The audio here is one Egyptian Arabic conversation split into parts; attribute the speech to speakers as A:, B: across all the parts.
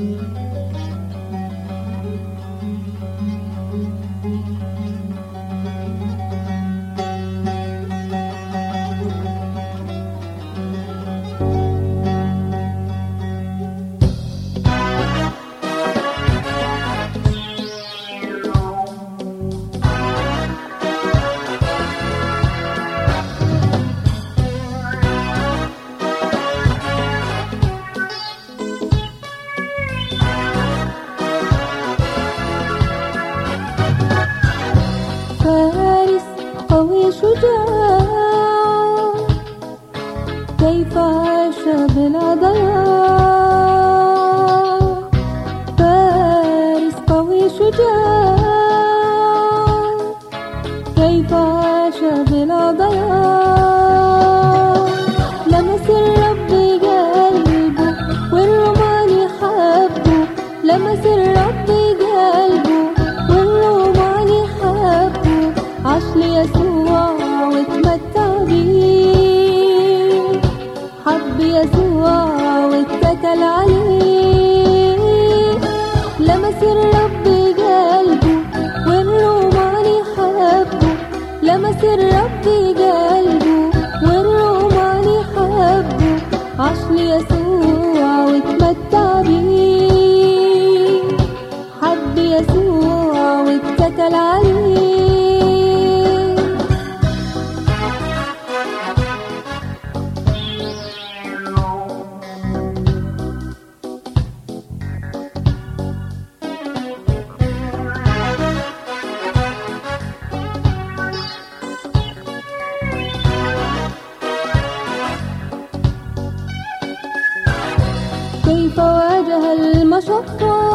A: فارس قوي شجاع كيف عاش بلا ضياع فارس قوي شجاع كيف عاش بلا ضياع لمس الرب قلبه والروماني حبه لمس الرب قلبه والروماني حبه عاش ليسوع واتمتع بيه حب يسوع واتكل عليه لمس الرب قلبه والروماني حبه لمس الرب قلبه والروماني حبه عاش ليسوع واتمتع بيه حب يسوع واتكل عليه كيف واجه المشقة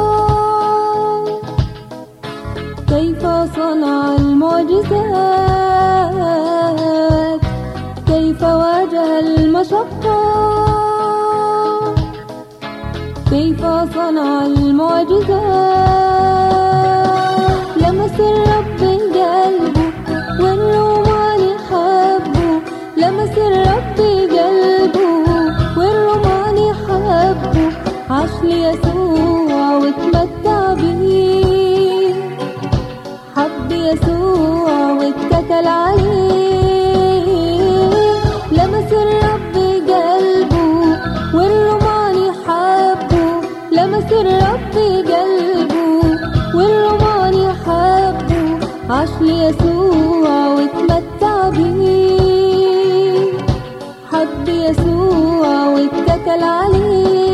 A: كيف صنع المعجزات كيف واجه المشقة كيف صنع المعجزات لمس الرب قلبه والروماني حبه لمس الرب قلبه والروماني حبه عاش ليسوع واتمتع بيه حب يسوع واتكل عليه لمس الرب قلبه والروماني حبه لمس الرب قلبه والروماني حبه عاش ليسوع واتمتع بيه حب يسوع واتكل عليه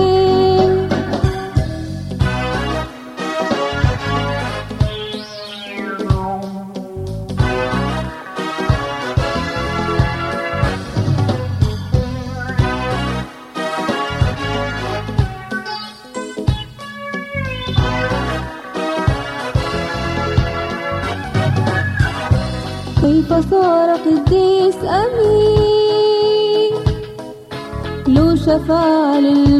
A: كيف صار قديس أمين له شفاعة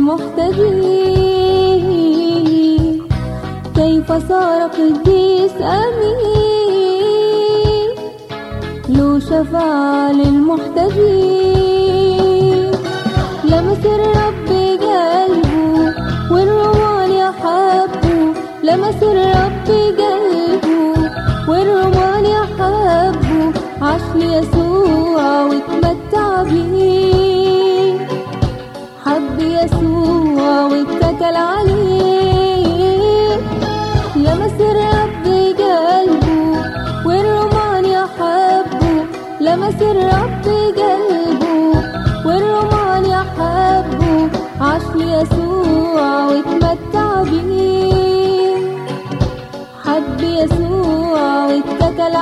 A: للمحتاجين كيف صار قديس أمين له شفاعة للمحتاجين لمس الرب قلبه والرومان يحبه لمس الرب قلبه والرومان يحبه عاش ليسوع واتمتع بيه حب يسوع واتكل عليه لمس الرب قلبه والرومان يحبه لمس الرب قلبه والرومان يحبه عاش ليسوع واتمتع بيه حب يسوع واتكل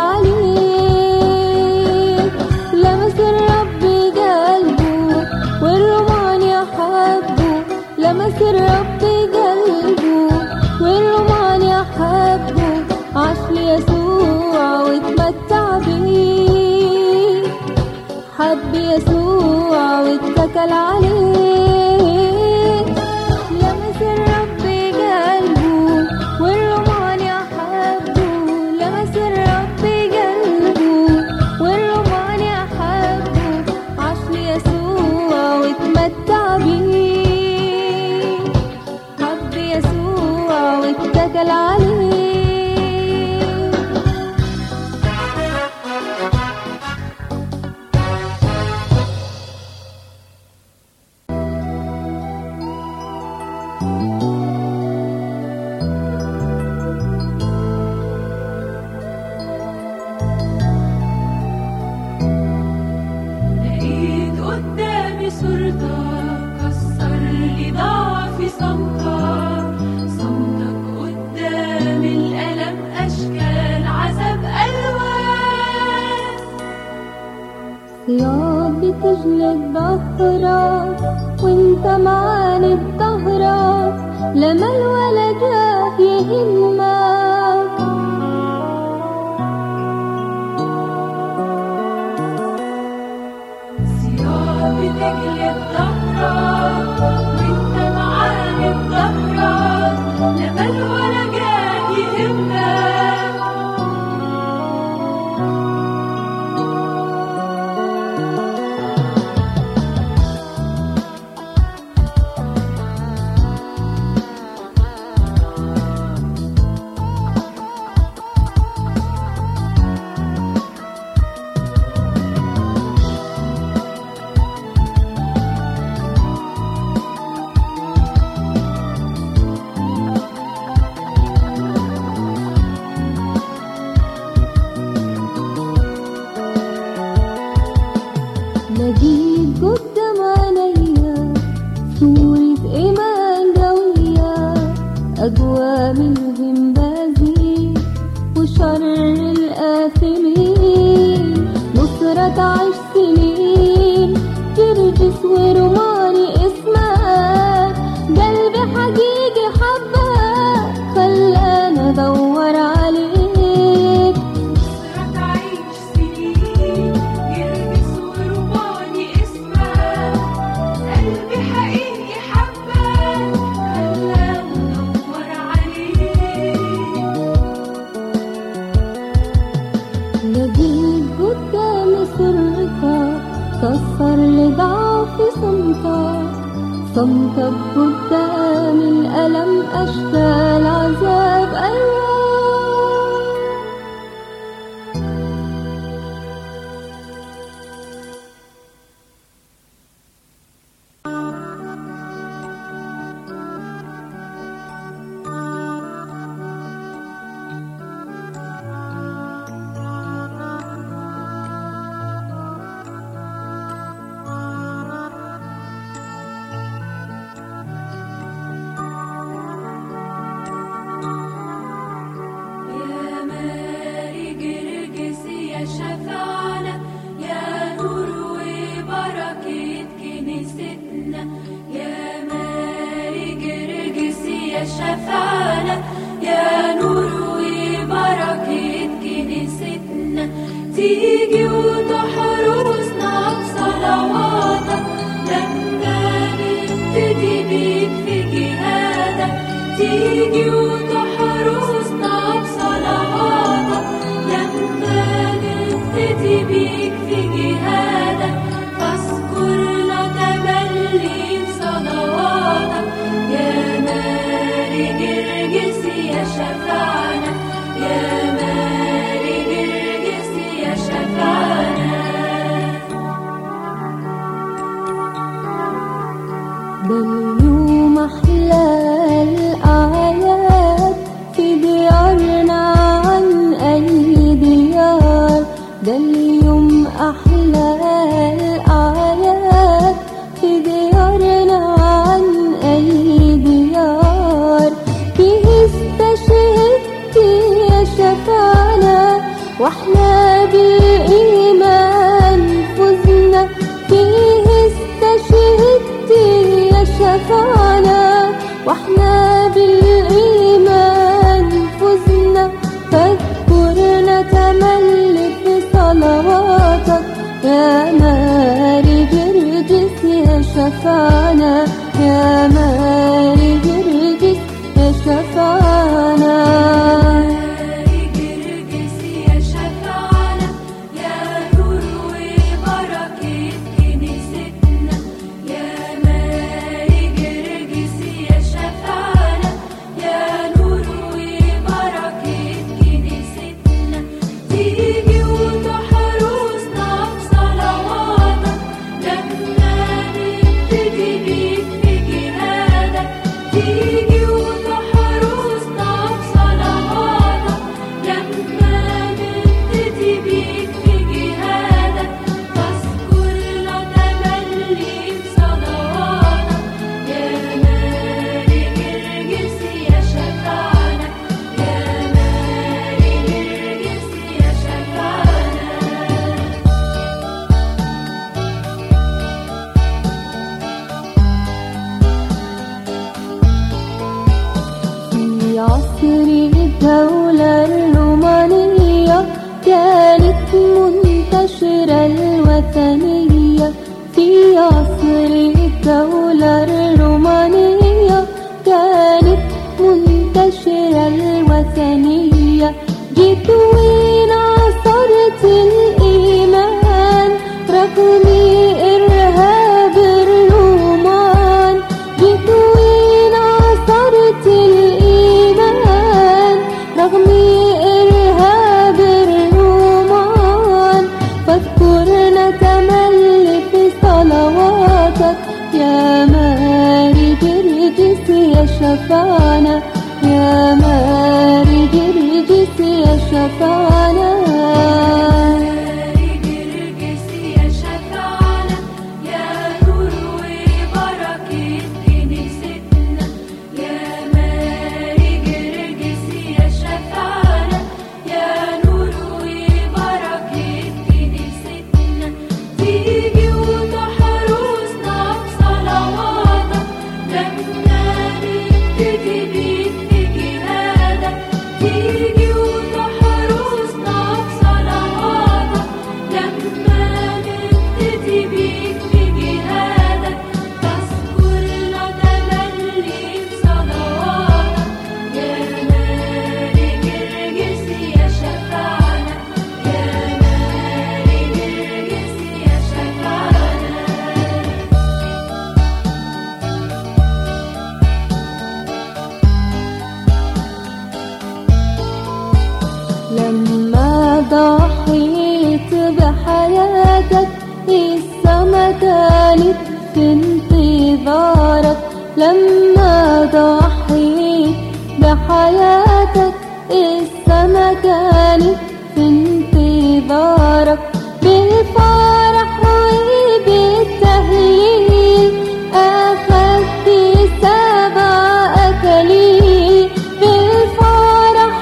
A: عليه لمس الرب قلبه والرومان يحبه لمس الرب قلبه والرومان يحبه عاش ليسوع واتمتع بيه حب يسوع واتكل عليه لمس الرب قلبه والرومان يحبه لمس الرب قلبه والرومان يحبه عاش ليسوع واتمتع بيه حب بتجلد ظهرك وانت معاند ظهرك لما الولا جاه يهمك
B: سياح بتجلب ظهرك وانت معاند ظهرك لما الولا جاه يهمك
A: لقيت قدام عينيا صورة إيمان قوية أقوى من همبازي وشر الآثمين نصرة عيش سنين جرجس ورماني اسمك قلبي حقيقي حبك خلاني أدور عليك
B: نصرة عيش سنين يلبس ورماني اسمك قلبي حقيقي حبك خلاه ندور عليك
A: لقيت قدامي سرتك كسر لضعف صمتك صمتك قدام الألم أشكال عذاب أيام
B: يا ماري جرجس يا شفاعنا يا نور وبركة كنيستنا يا ماري جرجس يا شفاعنا يا نور وبركة كنيستنا تيجي وتحرسنا بصلواتك لما نبتدي بيك في جهادك تيجي وتحرسنا بصلواتك لما نبتدي بيك في جهادك فاذكرنا تملي بصلواتك يا ماري جرجس يا شفاعنا يا ماري جرجس يا شفاعنا
A: ده اليوم أحلى الأعياد في ديارنا عن أي ديار ده اليوم أحلى الأعياد في ديارنا عن أي ديار فيه استشهدت يا شفاعنا واحنا بالإيمان فزنا فيه استشهدت يا شفاعنا واحنا بالإيمان فزنا فاذكرنا تملي في صلواتك يا ماري جرجس يا شفاعنا يا ماري جرجس يا شفاعنا
B: ماري جرجس يا شفاعنا يا نور وبركة كنيستنا يا ماري جرجس يا شفاعنا يا نور وبركة كنيستنا تيجي وتحرسنا بصلواتك لما نبتدي بيك في جهادك
A: في عصر الدولة الرومانية كانت منتشرة الوثنية جيت وناصرت الإيمان رغم إرهاب الرومان جيت وناصرت الإيمان رغم إرهاب الرومان فاذكرنا تملي في صلواتك يا ماري جرجس يا شفانا يا ماري جرجس يا شفانا
B: جرجس يا شفاعنا يا نور وبركة كنيستنا يا ماري جرجس يا شفاعنا يا نور وبركة كنيستنا تيجي وتحرسنا بصلواتك لما نبتدي بيك في جهادك تيجي وتحرسنا بصلواتك لما نبتدي بيك في جهادك تذكرنا تملي بصلواتك يا ماري جرجس يا شفاعنا يا ماري جرجس يا شفاعنا
A: لما ضحيت بحياتك السما كانت في انتظارك لما ضحيت بحياتك السما كانت في انتظارك بالفرح وبالتهليل أخذت سبع أكاليل بالفرح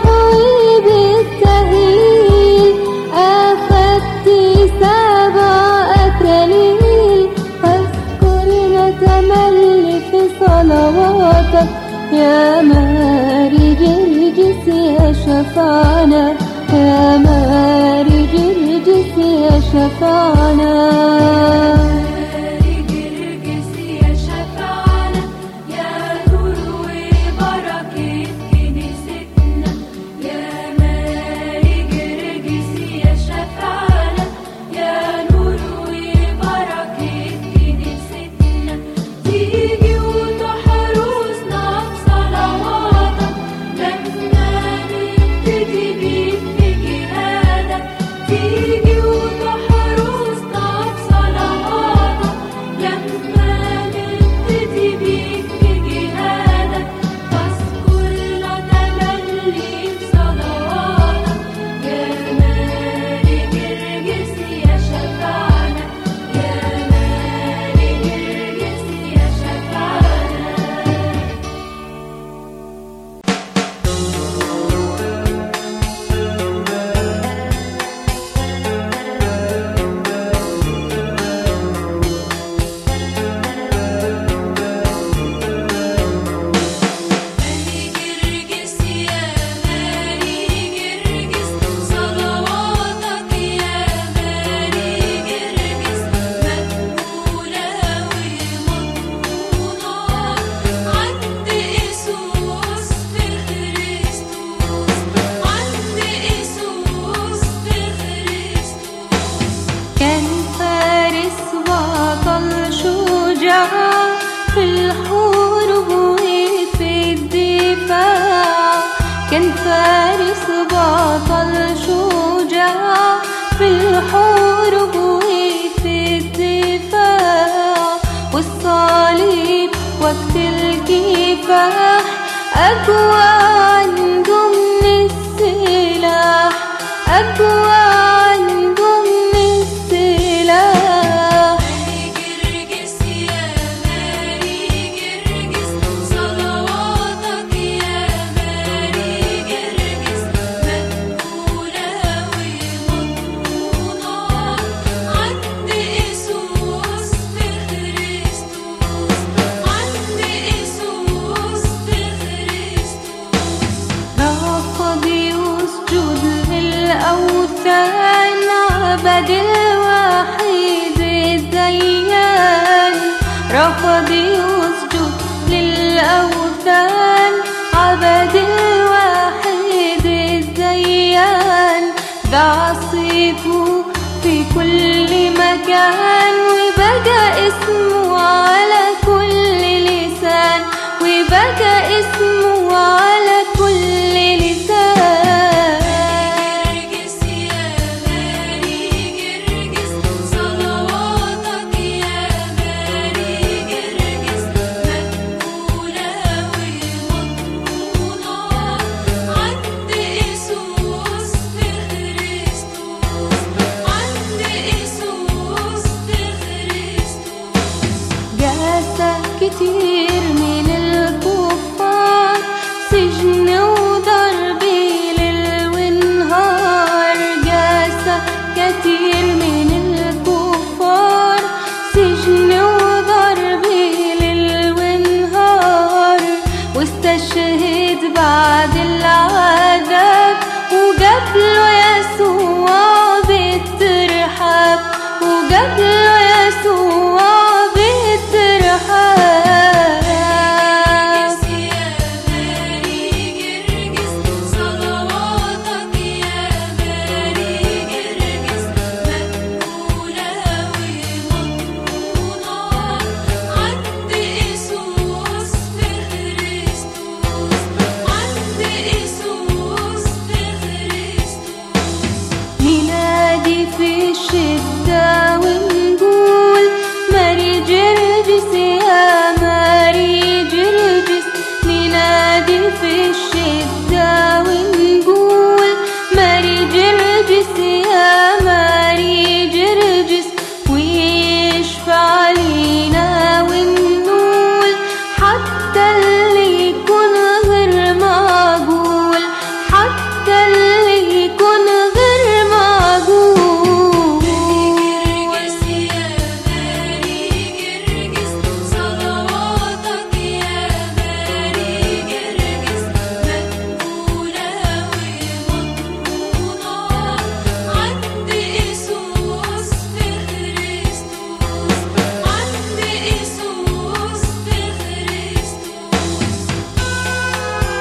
A: وبالتهليل أخذت سبع أكاليل فاذكرنا تملي في صلواتك يا ماري جرجس يا شفانا يا ماري جرجس يا شفانا
B: ماري جرجس يا شفاعنا يا نور وبركة كنيستنا يا ماري جرجس يا شفاعنا يا نور وبركة كنيستنا تيجي وتحرسنا بصلواتك لما نبتدي بيك في جهادك تيجي وتحرسنا بصلواتك لما نبتدي بيك في جهادك تذكرنا تملي بصلواتك يا ماري جرجس يا شفاعنا يا ماري جرجس يا شفاعنا ماري جرجس يا ماري جرجس صلواتك يا ماري جرجس مقبولة ومضمونة عند يسوس في خريستوس عند يسوس في خريستوس
A: كان فارس بطل شجاع في الحروب وفي الدفاع كان فارس بطل شجاع في الحروب وفي الدفاع والصليب وقت الكفاح أقوى عنده من السلاح أقوى عنده من السلاح
B: ماري جرجس يا ماري جرجس صلواتك يا ماري جرجس مقبولة ومضمونة عند يسوس في خريستوس عند يسوس في خريستوس
A: رفض يسجد للأوثان راضي يسجد للأوثان عبد الواحد الديان دعا صيته في كل مكان وبقى اسمه على كل لسان وبقى اسمه على كل لسان
B: جرجس يا ماري جرجس صلواتك يا ماري جرجس مقبولة ومضمونة عند يسوس في خريستوس عند يسوس في خريستوس
A: جاسة كتير من الكفار سجن وضرب ليل ونهار جاسة كتير من الكفار سجن وضرب ليل ونهار واستشهد بعد العذاب وجاب له يسوع بالترحاب وجاب له يسوع بالترحاب
B: جرجس يا ماري جرجس صلواتك يا ماري جرجس مقبولة ومضمونة عند يسوس في خريستوس عند يسوس في خريستوس
A: ننادي في الشدة ونقول ماري جرجس يا ماري جرجس ننادي في الشدة ونقول ماري جرجس يا ماري جرجس ويشفع لينا ونقول حتى اللي يكون غير معقول حتى اللي يكون غير معقول
B: جرجس يا ماري جرجس صلواتك يا ماري جرجس مقبولة ومضمونة عند يسوس في خريستوس عند يسوس في خريستوس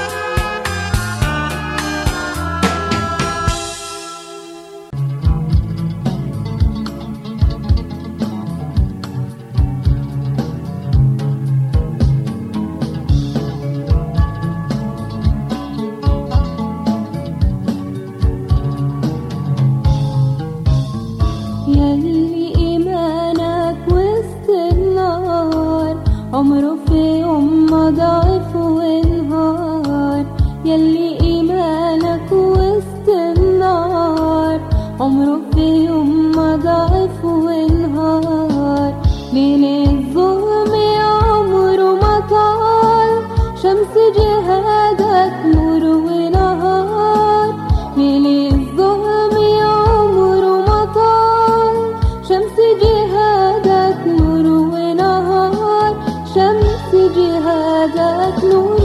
A: يلي إيمانك وسط النار عمره في يوم ما ضعف وانهار يلي إيمانك وسط النار عمره في يوم ما ضعف وانهار من الظلم عمره ما طال شمس جهادك نور ونهار من الظلم عمره ما طال شمس جهادك نور ونهار شمس جهادك نور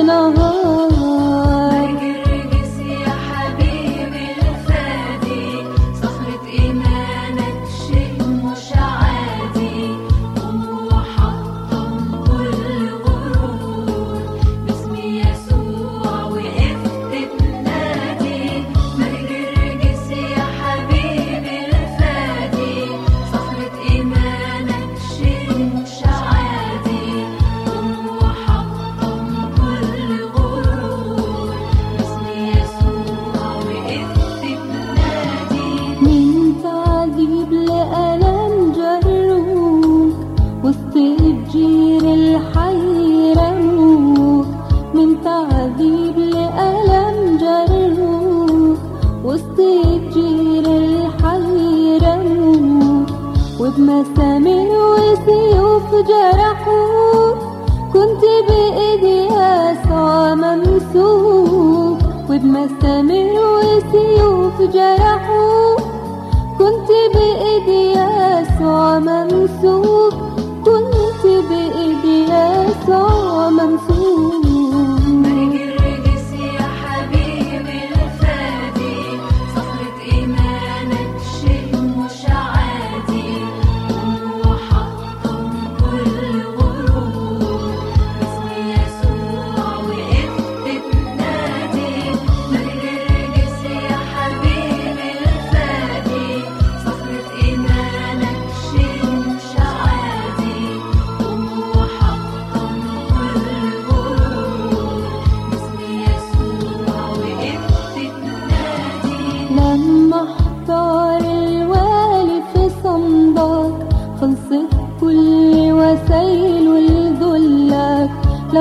A: ونهار
B: جرجس يا حبيبي الفادي صخرة إيمانك شيء مش عادي وهو حطم كل غرور باسم يسوع وقفت تنادي جرجس يا حبيبي الفادي صخرة إيمانك شيء مش عادي وهو حطم كل غرور باسم يسوع وقفت تنادي
A: من تعذيب لألم جروك وسط الجير الحي رموك من تعذيب لألم جروك وسط الجير الحي رموك وبمسامير وسيوف جرحوك كنت بإيدي يسوع ممسوك وبمسامير وسيوف جرحوك كنت بإيدي يسوع ممسوك كنت بإيدي يسوع ممسوك
B: جرجس يا حبيبي الفادي صخرة إيمانك شيء مش عادي وهو حطم كل غرور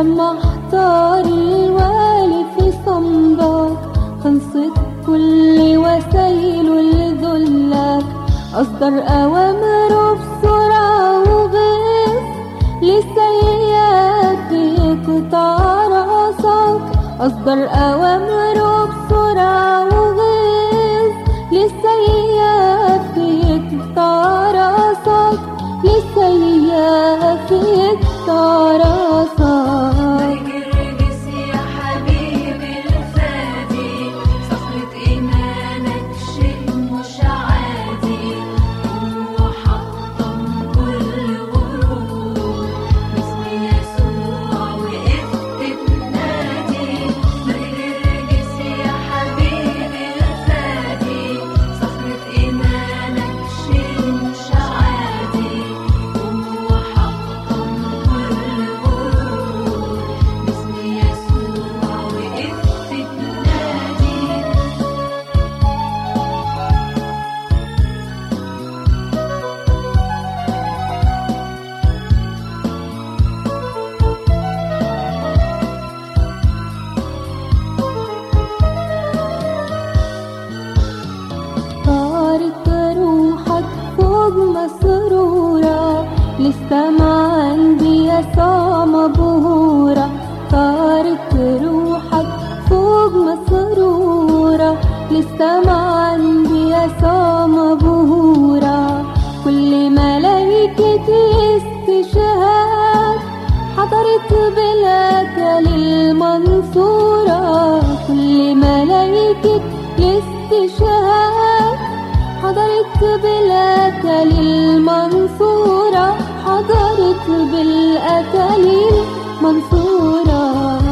A: لما احتار الوالي في صمدك خلصت كل وسايله لذلك أصدر أوامره بسرعة وغيظ لسيئات قطع راسك أصدر أوامره بسرعة وغيظ لسيئات قطع راسك لسيئات قطع راسك
B: جرجس يا حبيبي الفادي صخرة إيمانك شيء مش عادي هو حطم كل غرور باسم يسوع وقفت تنادي جرجس يا حبيبي الفادي صخرة إيمانك شيء مش عادي هو حطم كل غرور باسم يسوع وقفت تنادي
A: طارت روحك فوق مسرورة لسه ما عندي يسوع مبهورة طارت روحك فوق مسرورة لسه ما عندي يسوع مبهورة كل ملايكة الاستشهاد حضرت بلاك للمنصورة كل ملايكة الاستشهاد حضرت بلاك للمنصورة حضرت بالأكاليل منصورة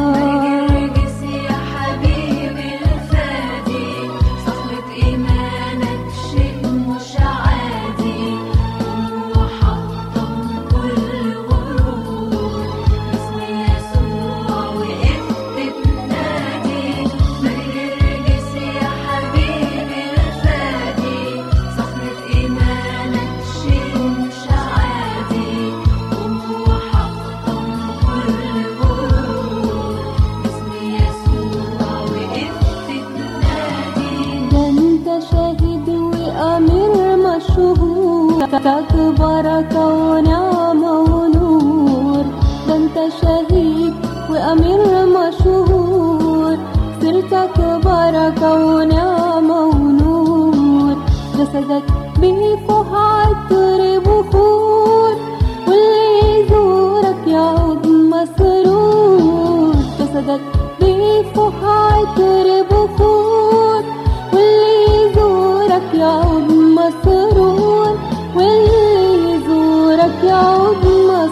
B: جرجس يا حبيبي الفادي صخرة إيمانك شيء مش عادي هو حطم كل غرور باسم يسوع وقفت تنادي جرجس يا حبيبي الفادي صخرة إيمانك شيء مش عادي هو حطم كل غرور باسم يسوع وقفت تنادي
A: ده انت شاهد وأمير مشهور تكبرك ونعمة ونور ده انت شهيد وأمير مشهور سرتك بركة ونعمة ونور جسدك بيفوح عطر بخور واللي يزورك يعود مسرور جسدك بيفوح عطر بخور واللي يزورك يعود مسرور واللي يزورك يعود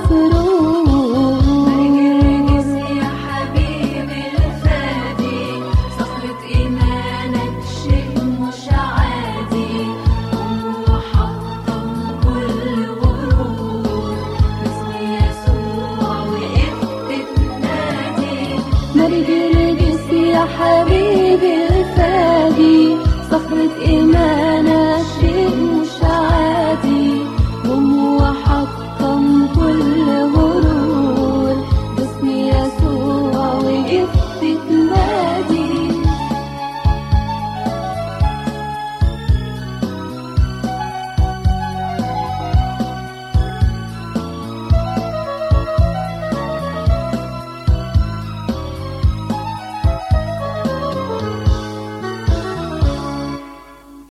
B: جرجس
A: مسرور
B: يا حبيبي الفادي صخرة إيمانك شيء مش عادي هو حطم كل غرور باسم يسوع وقفت تنادي
A: مرجلس يا حبيبي الفادي